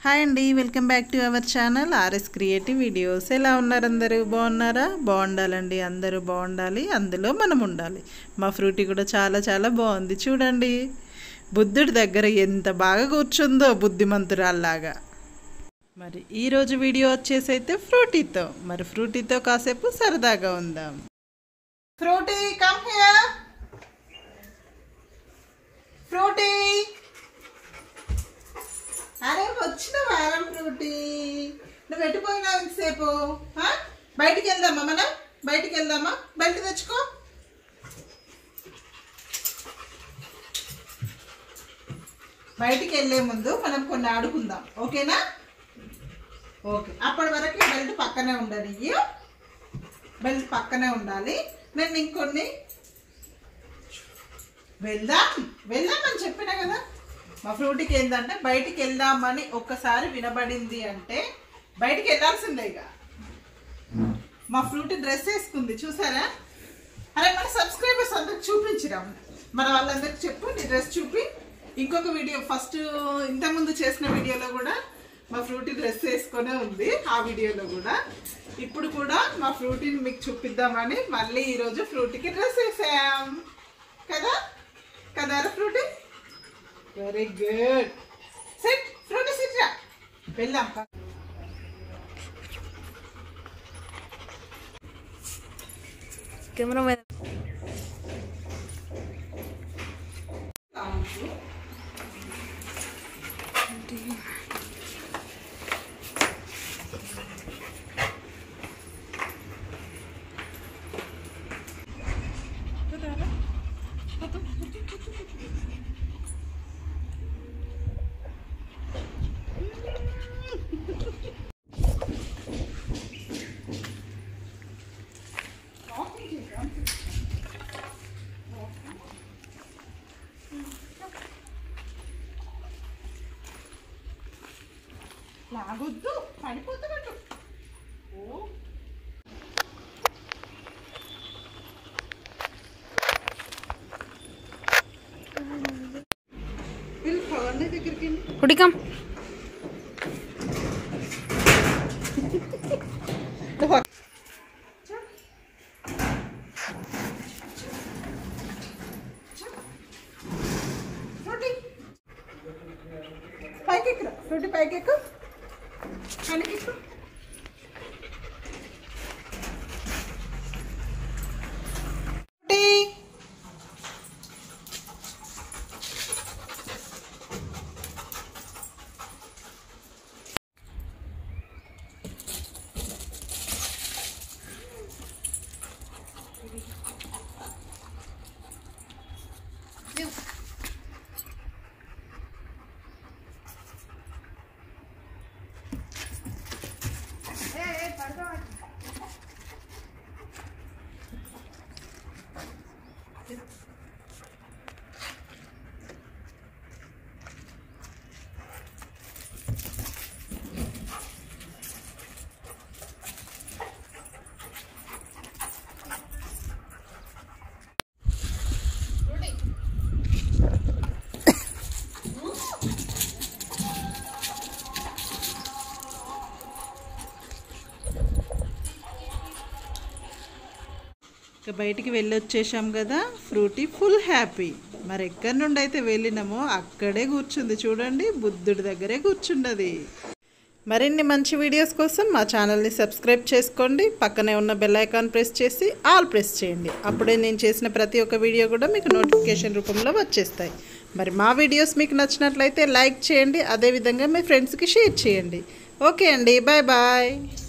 Hi అండి welcome back to our channel RS creative videos ఎలా ఉన్నారు అందరూ బాగున్నారా బాగుండాలండి అందరూ బాగుండాలి అందులో మనం ఉండాలి మా ఫ్రూటీ కూడా చాలా చాలా బాగుంది చూడండి బుద్ధుడి దగ్గర ఎంత బాగా కూర్చుందో బుద్ధిమంతురాల్లాగా మరి ఈరోజు వీడియో వచ్చేసి అయితే ఫ్రూటీతో మరి ఫ్రూటీతో కాసేపు సరదాగా ఉందాం ఫ్రూటీ కమ్ హియర్ ఫ్రూటీ అరే వచ్చిన వారం ఫ్రూటీ నువ్వు ఎట్టుపోయినావు ఇంతసేపు ఆ? బయటికి వెళ్దామా మనం బయటికి వెళ్దామా బయట తెచ్చుకో బయటికి వెళ్ళే ముందు మనం కొన్ని ఆడుకుందాం ఓకేనా ఓకే అప్పటి వరకు బెల్ట్ పక్కనే ఉండాలి బెల్ట్ పక్కనే ఉండాలి నేను ఇంకొన్ని వెళ్దాం వెళ్దామని చెప్పినా కదా మా ఫ్రూటీకి ఏంటంటే బయటికి వెళ్దామని ఒక్కసారి వినబడింది అంటే బయటికి వెళ్ళాల్సిందే ఇక మా ఫ్రూటీ డ్రెస్ వేసుకుంది చూసారా అరే మన సబ్స్క్రైబర్స్ అందరికి చూపించిరా మన వాళ్ళందరికి చెప్పు నీ డ్రెస్ చూపి ఇంకొక వీడియో ఫస్ట్ ఇంతకుముందు చేసిన వీడియోలో కూడా మా ఫ్రూటీ డ్రెస్ వేసుకొనే ఉంది ఆ వీడియోలో కూడా ఇప్పుడు కూడా మా ఫ్రూటీని మీకు చూపిద్దామని మళ్ళీ ఈరోజు ఫ్రూటీకి డ్రెస్ వేసాం కదా కదా Frooti very good set Frooti sit రా వెళ్దాం కెమెరా మీద లాగొద్దు పడిపోతున్నట్టు ఓ వీళ్ళు పవన్ దగ్గరికి కుడికం ఫ్రూటీ పైకి ఎక్కు ఫ్రూటీ పైకి ఎక్కు పైకి ఎక్కు ఫ్రూటీ ఇక బయటికి వెళ్ళి వచ్చేసాం కదా ఫ్రూటీ ఫుల్ హ్యాపీ మరి ఎక్కడి నుండి అయితే వెళ్ళినామో అక్కడే కూర్చుంది చూడండి బుద్ధుడి దగ్గరే కూర్చున్నది మరిన్ని మంచి వీడియోస్ కోసం మా ఛానల్ని సబ్స్క్రైబ్ చేసుకోండి పక్కనే ఉన్న బెల్ ఐకాన్ ప్రెస్ చేసి ఆల్ ప్రెస్ చేయండి అప్పుడే నేను చేసిన ప్రతి ఒక్క వీడియో కూడా మీకు నోటిఫికేషన్ రూపంలో వచ్చేస్తాయి మరి మా వీడియోస్ మీకు నచ్చినట్లయితే లైక్ చేయండి అదేవిధంగా మీ ఫ్రెండ్స్కి షేర్ చేయండి ఓకే అండి బాయ్ బాయ్